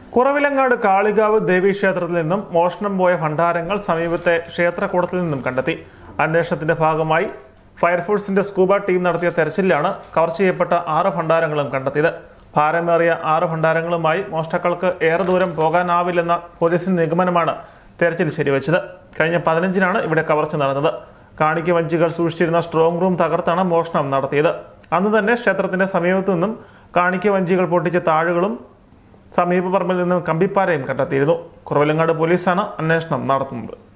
കുറവിലങ്ങാട് കാളികാവ് ദേവീക്ഷേത്രത്തിൽ നിന്നും മോഷണം പോയ ഭണ്ഡാരങ്ങൾ സമീപത്തെ ക്ഷേത്രക്കൂടത്തിൽ നിന്നും കണ്ടെത്തി അന്വേഷണത്തിന്റെ ഭാഗമായി ഫയർഫോഴ്സിന്റെ സ്കൂബ ടീം നടത്തിയ തെരച്ചിലാണ് കവർ ചെയ്യപ്പെട്ട ആറ് ഭണ്ഡാരങ്ങളും കണ്ടെത്തിയത് ഭാരമേറിയ ആറ് ഭണ്ഡാരങ്ങളുമായി മോഷ്ടാക്കൾക്ക് ഏറെ ദൂരം പോകാനാവില്ലെന്ന പോലീസിന്റെ നിഗമനമാണ് തെരച്ചിൽ ശരിവെച്ചത് കഴിഞ്ഞ പതിനഞ്ചിനാണ് ഇവിടെ കവർച്ച നടന്നത് കാണിക്ക വഞ്ചികൾ സൂക്ഷിച്ചിരുന്ന സ്ട്രോങ് റൂം തകർത്താണ് മോഷണം നടത്തിയത് അന്ന് തന്നെ ക്ഷേത്രത്തിന്റെ സമീപത്തു നിന്നും കാണിക്ക വഞ്ചികൾ പൊട്ടിച്ച താഴുകളും സമീപ പറമ്പിൽ നിന്നും കമ്പിപ്പാരയും കണ്ടെത്തിയിരുന്നു കുറവിലങ്ങാട് പോലീസാണ് അന്വേഷണം നടത്തുന്നത്